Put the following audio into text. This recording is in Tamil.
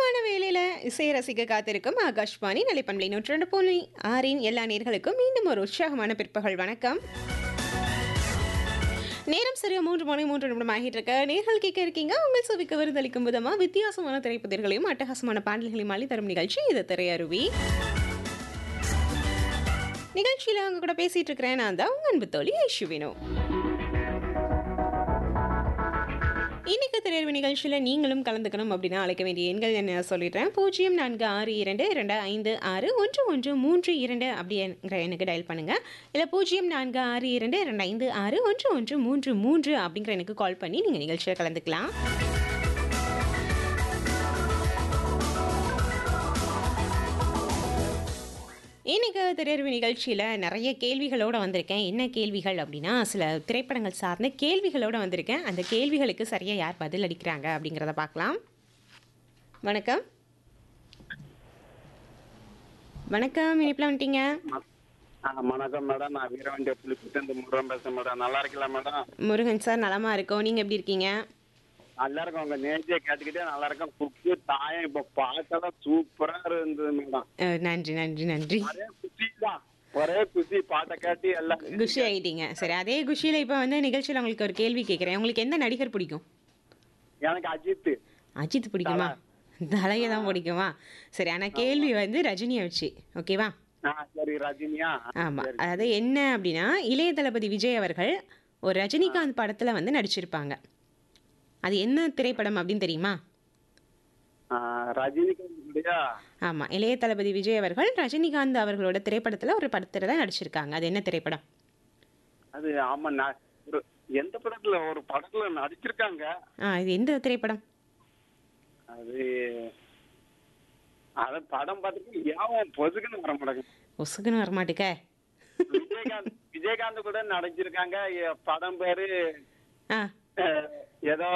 நிறைவான வேளையில இசை ரசிக்க காத்திருக்கும் ஆகாஷ்வாணி நிலைப்பண்பலை நூற்றி ரெண்டு புள்ளி ஆறின் எல்லா நேர்களுக்கும் மீண்டும் ஒரு உற்சாகமான பிற்பகல் வணக்கம் நேரம் சரியா மூன்று மணி மூன்று நிமிடம் ஆகிட்டு இருக்க நேர்கள் கேட்க இருக்கீங்க உங்கள் சுவிக்கு விருந்தளிக்கும் விதமா வித்தியாசமான திரைப்பதிர்களையும் அட்டகாசமான பாடல்களையும் அள்ளி தரும் நிகழ்ச்சி இது திரையருவி நிகழ்ச்சியில அவங்க கூட பேசிட்டு இருக்கிறேன் நான் தான் உங்க அன்பு தோழி ஐஷுவினோ இன்னைக்கு திரையரவு நிகழ்ச்சியில் நீங்களும் கலந்துக்கணும் அப்படின்னா அழைக்க வேண்டிய எண்கள் என்ன சொல்லிடுறேன் பூஜ்ஜியம் நான்கு ஆறு இரண்டு இரண்டு ஐந்து ஆறு ஒன்று ஒன்று மூன்று இரண்டு அப்படிங்கிற எனக்கு டயல் பண்ணுங்க இல்லை பூஜ்ஜியம் நான்கு ஆறு இரண்டு இரண்டு ஐந்து ஆறு ஒன்று ஒன்று மூன்று மூன்று அப்படிங்கிற எனக்கு கால் பண்ணி நீங்கள் நிகழ்ச்சியில் கலந்துக்கலாம் இன்னைக்கு திரையரவு நிகழ்ச்சியில் நிறைய கேள்விகளோடு வந்திருக்கேன் என்ன கேள்விகள் அப்படின்னா சில திரைப்படங்கள் சார்ந்த கேள்விகளோடு வந்திருக்கேன் அந்த கேள்விகளுக்கு சரியாக யார் பதில் அளிக்கிறாங்க அப்படிங்கிறத பார்க்கலாம் வணக்கம் வணக்கம் இனிப்பில் வந்துட்டீங்க ஆ, வணக்கம் மேடம் நான் வீரவண்டிய புலிப்புட்டு இந்த முருகன் பேசுறேன் மேடம் நல்லா இருக்கலாம் மேடம் முருகன் சார் நலமா இருக்கோம் நீங்கள் எப்படி இருக்கீங்க நல்லா இருக்கும் உங்க நேர்த்தியை கேட்டுக்கிட்டே நல்லா இருக்கும் குக்கு தாயம் இப்ப பாட்டெல்லாம் சூப்பரா இருந்தது மேடம் அஹ், நன்றி நன்றி நன்றி ஒரே குஷி தான் ஒரே குஷி பாட்டை கேட்டு எல்லாம் குஷி ஆயிட்டீங்க சரி அதே குஷியில் இப்போ வந்து நிகழ்ச்சியில் உங்களுக்கு ஒரு கேள்வி கேட்குறேன் உங்களுக்கு எந்த நடிகர் பிடிக்கும் எனக்கு அஜித் அஜித் பிடிக்குமா தலையை தான் பிடிக்குமா சரி ஆனால் கேள்வி வந்து ரஜினியை வச்சு ஓகேவா ஆ சரி ரஜினியா ஆமாம் அதாவது என்ன அப்படின்னா இளைய தளபதி விஜய் அவர்கள் ஒரு ரஜினிகாந்த் படத்தில் வந்து நடிச்சிருப்பாங்க அது என்ன திரைப்படம் அப்படின்னு தெரியுமா ஆ, ரஜினிகாந்துடைய ஆமாம் இளைய தளபதி விஜய் அவர்கள் ரஜினிகாந்த் அவர்களோட திரைப்படத்தில் ஒரு படத்தில் தான் நடிச்சிருக்காங்க அது என்ன திரைப்படம் அது ஆமா நான் ஒரு எந்த படத்துல ஒரு படத்துல நடிச்சிருக்காங்க ஆ இது எந்த திரைப்படம் அது அத படம் பார்த்துட்டு ஏன் பொதுக்குன்னு வர மாட்டேங்குது ஒசுக்குன்னு வரமாட்டுக்க விஜயகாந்த் விஜயகாந்த் கூட நடிச்சிருக்காங்க எ- படம் பேரு ஆ அஹ், ஏதோ